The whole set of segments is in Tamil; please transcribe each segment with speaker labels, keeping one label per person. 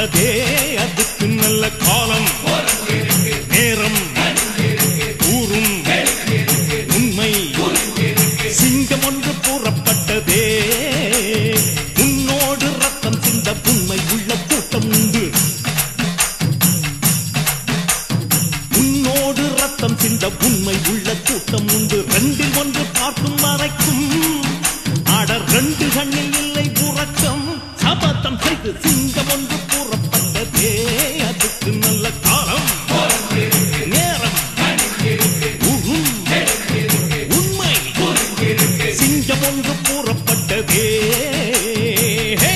Speaker 1: புறப்பட்டதே அதுக்கு நல்ல காலம் நேரம் ஊரும் உண்மை சிங்கம் ஒன்று புறப்பட்டதே உன்னோடு ரத்தம் சிந்த உண்மை உள்ள கூட்டம் உண்டு உன்னோடு ரத்தம் சிந்த உண்மை உள்ள கூட்டம் உண்டு ரெண்டில் ஒன்று பார்க்கும் வரைக்கும் அட ரெண்டு கண்ணில் இல்லை உறக்கம் சபதம் செய்து சிங்கம் ஒன்று புறப்பட்டதே அதுக்கு நல்ல காலம் நேரம் உரும், உண்மை சிங்கம் ஒன்று புறப்பட்டதே ஹே!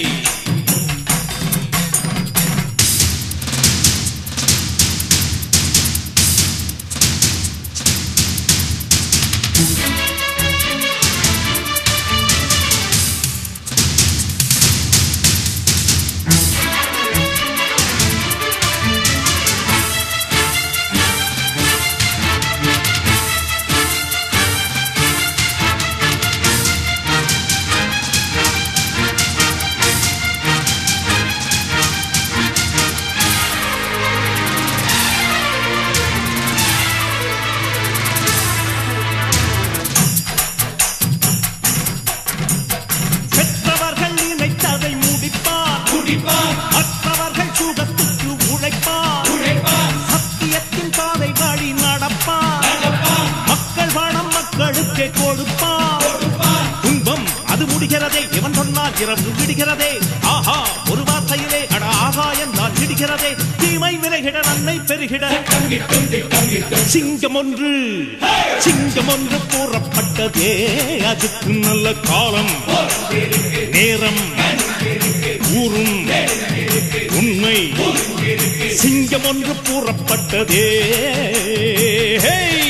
Speaker 1: பெற்றவர்கள் நினைத்ததை முடிப்பார் மற்றவர்கள் சுகத்துக்கு உழைப்பார் சத்தியத்தின் பாதை வழி நடப்பார் மக்கள் பணம் மக்களுக்கே கொடுப்பார் துன்பம் அது முடிகிறதே இவன் சொன்னால் இரவு விடுகிறதே ஆஹா ஒரு வார்த்தையிலே அட ஆகா என்றால் விடுகிறதே தீமை விலகிட நன்மை பெருகிட சிங்கம் ஒன்று சிங்கம் ஒன்று கூறப்பட்டதே அதுக்கு நல்ல காலம் நேரம் ஊரும் உண்மை சிங்கம் ஒன்று கூறப்பட்டதே ஹேய்!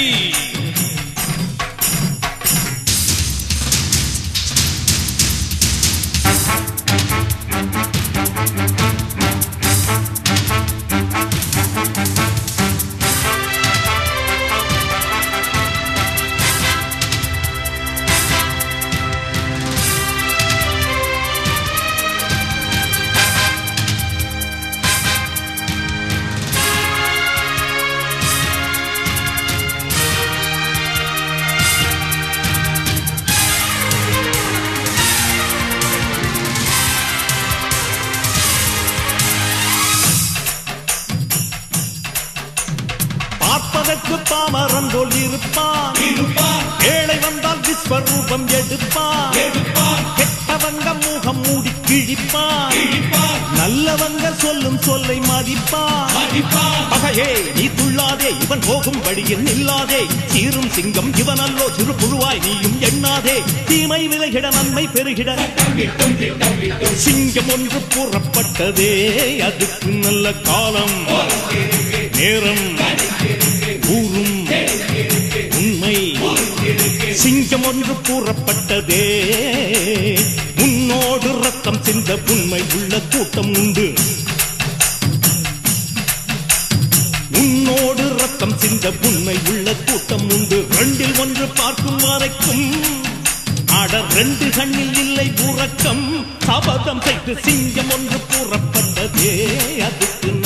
Speaker 1: பார்ப்பதற்கு பாமரன் போல் இருப்பான் ஏழை வந்தால் விஸ்வரூபம் எடுப்பான் கெட்டவங்க முகம் மூடி கிழிப்பான் நல்லவங்க சொல்லும் சொல்லை மதிப்பான் பகையே நீ துள்ளாதே இவன் போகும் வழியில் நில்லாதே சீரும் சிங்கம் இவன் அல்லோ சிறு புழுவாய் நீயும் எண்ணாதே தீமை விலகிட நன்மை பெருகிட சிங்கம் ஒன்று புறப்பட்டதே அதுக்கு நல்ல காலம் நேரம் ஊரும் உண்மை சிங்கம் ஒன்று கூறப்பட்டதே உன்னோடு ரத்தம் சிந்த உண்மை உள்ள கூட்டம் உண்டு உன்னோடு ரத்தம் சிந்த உண்மை உள்ள கூட்டம் உண்டு ரெண்டில் ஒன்று பார்க்கும் வரைக்கும் அட ரெண்டு கண்ணில் இல்லை உறக்கம் சபதம் செய்து சிங்கம் ஒன்று கூறப்பட்டதே அதுக்கு